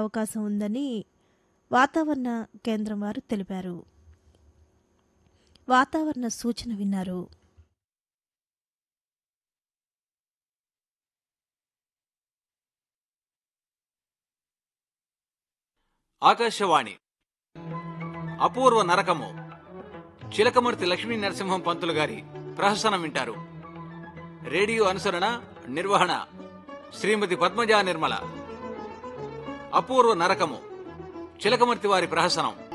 అవకాశం ఉందని వాతావరణ కేంద్రం వారు తెలిపారు వాతావరణ సూచన విన్నారు ఆకాశవాణి అపూర్వ నరకము చిలకమూర్తి లక్ష్మీ నరసింహం పంతులు గారి ప్రహసనం వింటారు రేడియో అనుసరణ నిర్వహణ శ్రీమతి పద్మజా నిర్మల అపూర్వ నరకము చిలకమూర్తి వారి ప్రహసనం